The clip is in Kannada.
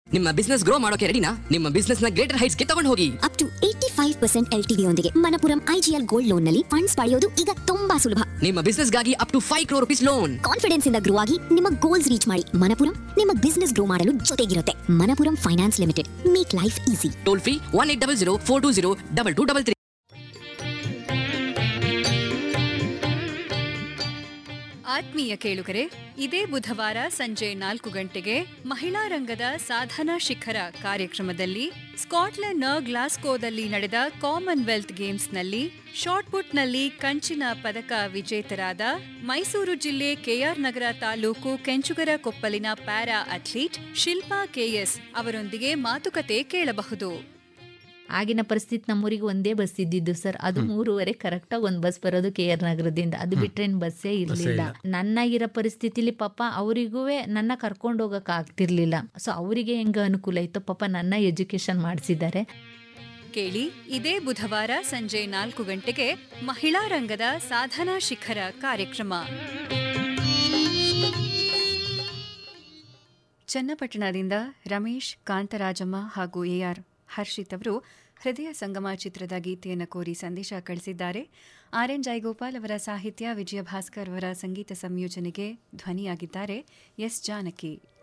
ನಿಮ್ಮ ಬಿಸ್ನೆಸ್ ಗ್ರೋ ಮಾಡೋಕೆ ರೆಡಿನಾ ನಿಮ್ಮ ಬಿಸ್ನೆಸ್ ನ ಗ್ರೇಟರ್ ಹೈಟ್ಸ್ ಗೆ ತಗೊಂಡು ಹೋಗಿ up to eighty five percent L T ಯೊಂದಿಗೆ ಮನಪುರಂ ಐಜಿಎಲ್ ಗೋಲ್ಡ್ ಲೋನ್ ನಲ್ಲಿ ಫಂಡ್ಸ್ ಪಡೆಯೋದು ಈಗ ತುಂಬಾ ಸುಲಭ ನಿಮ್ಮ ಬಿಸ್ನೆಸ್ ಗಾಗಿ up to five crore rupees loan confidence ಇಂದ ಗ್ರೋ ಆಗಿ ನಿಮ್ಮ ಗೋಲ್ಸ್ ರೀಚ್ ಮಾಡಿ ಮನಪುರಂ ನಿಮ್ಮ ಬಿಸ್ನೆಸ್ ಗ್ರೋ ಮಾಡಲು ಜೊತೆಗಿರುತ್ತೆ Manappuram finance limited make life easy toll free one eight double zero four two zero double two double three ಆತ್ಮೀಯ ಕೇಳುಗರೆ ಇದೇ ಬುಧವಾರ ಸಂಜೆ ನಾಲ್ಕು ಗಂಟೆಗೆ ಮಹಿಳಾ ರಂಗದ ಸಾಧನಾ ಶಿಖರ ಕಾರ್ಯಕ್ರಮದಲ್ಲಿ ಸ್ಕಾಟ್ಲೆಂಡ್ನ ಗ್ಲಾಸ್ಕೋದಲ್ಲಿ ನಡೆದ ಕಾಮನ್ವೆಲ್ತ್ ಗೇಮ್ಸ್ನಲ್ಲಿ ಶಾಟ್ಪುಟ್ನಲ್ಲಿ ಕಂಚಿನ ಪದಕ ವಿಜೇತರಾದ ಮೈಸೂರು ಜಿಲ್ಲೆ ಕೆಆರ್ ನಗರ ತಾಲೂಕು ಕೆಂಚುಗರ ಕೊಪ್ಪಲಿನ ಪ್ಯಾರಾ ಅಥ್ಲೀಟ್ ಶಿಲ್ಪಾ ಕೆಎಸ್ ಅವರೊಂದಿಗೆ ಮಾತುಕತೆ ಕೇಳಬಹುದು ಆಗಿನ ಪರಿಸ್ಥಿತಿ ನಮ್ಮೂರಿಗೆ ಒಂದೇ ಬಸ್ ಇದ್ದಿದ್ದು ಸರ್ ಅದು ಮೂರುವರೆ ಕರೆಕ್ಟಾಗಿ ಒಂದು ಬಸ್ ಬರೋದು ಕೆ ಆರ್ ನಗರದಿಂದ ಅದು ಬಿಟ್ರೆ ಏನ್ ಬಸ್ಸೇ ಇರಲಿಲ್ಲ ನನ್ನ ಇರೋ ಪರಿಸ್ಥಿತಿಲಿ ಪಾಪ ಅವರಿಗೂ ನನ್ನ ಕರ್ಕೊಂಡು ಹೋಗಕ್ ಆಗ್ತಿರ್ಲಿಲ್ಲ ಸೊ ಅವರಿಗೆ ಹೆಂಗ ಅನುಕೂಲ ಇತ್ತು ಪಾಪ ನನ್ನ ಎಜುಕೇಶನ್ ಮಾಡಿಸಿದ್ದಾರೆ ಕೇಳಿ ಇದೇ ಬುಧವಾರ ಸಂಜೆ ನಾಲ್ಕು ಗಂಟೆಗೆ ಮಹಿಳಾ ರಂಗದ ಸಾಧನಾ ಶಿಖರ ಕಾರ್ಯಕ್ರಮ ಚನ್ನಪಟ್ಟಣದಿಂದ ರಮೇಶ್ ಕಾಂತರಾಜಮ್ಮ ಹಾಗೂ ಎಆರ್ ಹರ್ಷಿತ್ ಅವರು ಹೃದಯ ಸಂಗಮ ಚಿತ್ರದ ಗೀತೆಯನ್ನು ಕೋರಿ ಸಂದೇಶ ಕಳಿಸಿದ್ದಾರೆ ಆರ್ ಎನ್ ಜಯಗೋಪಾಲ್ ಅವರ ಸಾಹಿತ್ಯ ವಿಜಯ ಭಾಸ್ಕರ್ ಅವರ ಸಂಗೀತ ಸಂಯೋಜನೆಗೆ ಧ್ವನಿಯಾಗಿದ್ದಾರೆ ಎಸ್ ಜಾನಕಿ